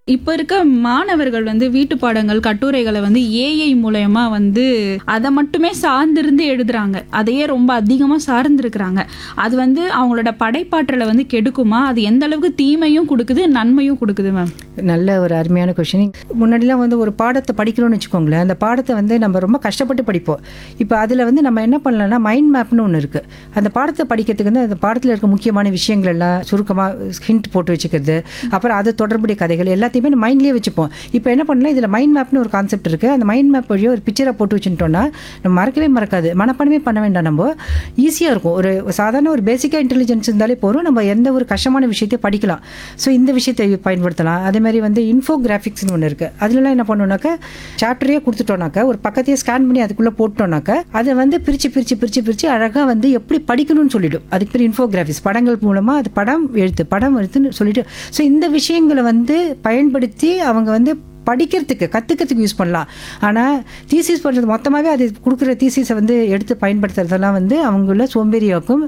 இப்போ இருக்க மாணவர்கள் வந்து வீட்டு பாடங்கள் கட்டுரைகளை வந்து ஏஐ மூலயமா வந்து அதை மட்டுமே சார்ந்திருந்து எழுதுறாங்க அதையே ரொம்ப அதிகமாக சார்ந்திருக்கிறாங்க அது வந்து அவங்களோட படைப்பாற்றலை வந்து கெடுக்குமா அது எந்த அளவுக்கு தீமையும் கொடுக்குது நன்மையும் கொடுக்குது மேம் நல்ல ஒரு அருமையான கொஷின் முன்னாடிலாம் வந்து ஒரு பாடத்தை படிக்கிறோம்னு வச்சுக்கோங்களேன் அந்த பாடத்தை வந்து நம்ம ரொம்ப கஷ்டப்பட்டு படிப்போம் இப்போ அதில் வந்து நம்ம என்ன பண்ணலாம்னா மைண்ட் மேப்னு ஒன்று இருக்குது அந்த பாடத்தை படிக்கிறதுக்கு வந்து அந்த பாடத்தில் இருக்க முக்கியமான விஷயங்கள் எல்லாம் சுருக்கமாக ஹிண்ட் போட்டு வச்சுக்கிறது அப்புறம் அது தொடர்புடைய கதைகள் எல்லாத்தையுமே நம்ம மைண்ட்லேயே வச்சுப்போம் இப்போ என்ன பண்ணலாம் இதில் மைண்ட் மேப்னு ஒரு கான்செப்ட் இருக்குது அந்த மைண்ட் மேப் வழியாக ஒரு பிக்சரை போட்டு வச்சுட்டோம்னா நம்ம மறக்கவே மறக்காது மனப்பாடமே பண்ண வேண்டாம் நம்ம ஈஸியாக இருக்கும் ஒரு சாதாரண ஒரு பேசிக்காக இன்டெலிஜென்ஸ் இருந்தாலே போதும் நம்ம எந்த ஒரு கஷ்டமான விஷயத்தையும் படிக்கலாம் ஸோ இந்த விஷயத்தை பயன்படுத்தலாம் அதே மாதிரி வந்து இன்ஃபோகிராஃபிக்ஸ்னு ஒன்று இருக்குது அதுலலாம் என்ன பண்ணோம்னாக்கா சாப்டரே கொடுத்துட்டோம்னாக்கா ஒரு பக்கத்தையே ஸ்கேன் பண்ணி அதுக்குள்ளே போட்டோம்னாக்கா அதை வந்து பிரித்து பிரித்து பிரித்து பிரித்து அழகாக வந்து எப்படி படிக்கணும்னு சொல்லிடும் அதுக்கு பேர் இன்ஃபோகிராஃபிக்ஸ் படங்கள் மூலமாக அது படம் எழுத்து படம் எழுத்துன்னு சொல்லிட்டு ஸோ இந்த விஷயங்களை வந்து பயன்படுத்தி அவங்க வந்து படிக்கிறதுக்கு கற்றுக்கிறதுக்கு யூஸ் பண்ணலாம் ஆனால் தீசிஸ் பண்ணுறது மொத்தமாகவே அது கொடுக்குற தீசிஸை வந்து எடுத்து பயன்படுத்துறதெல்லாம் வந்து அவங்கள சோம்பேறியாக்கும்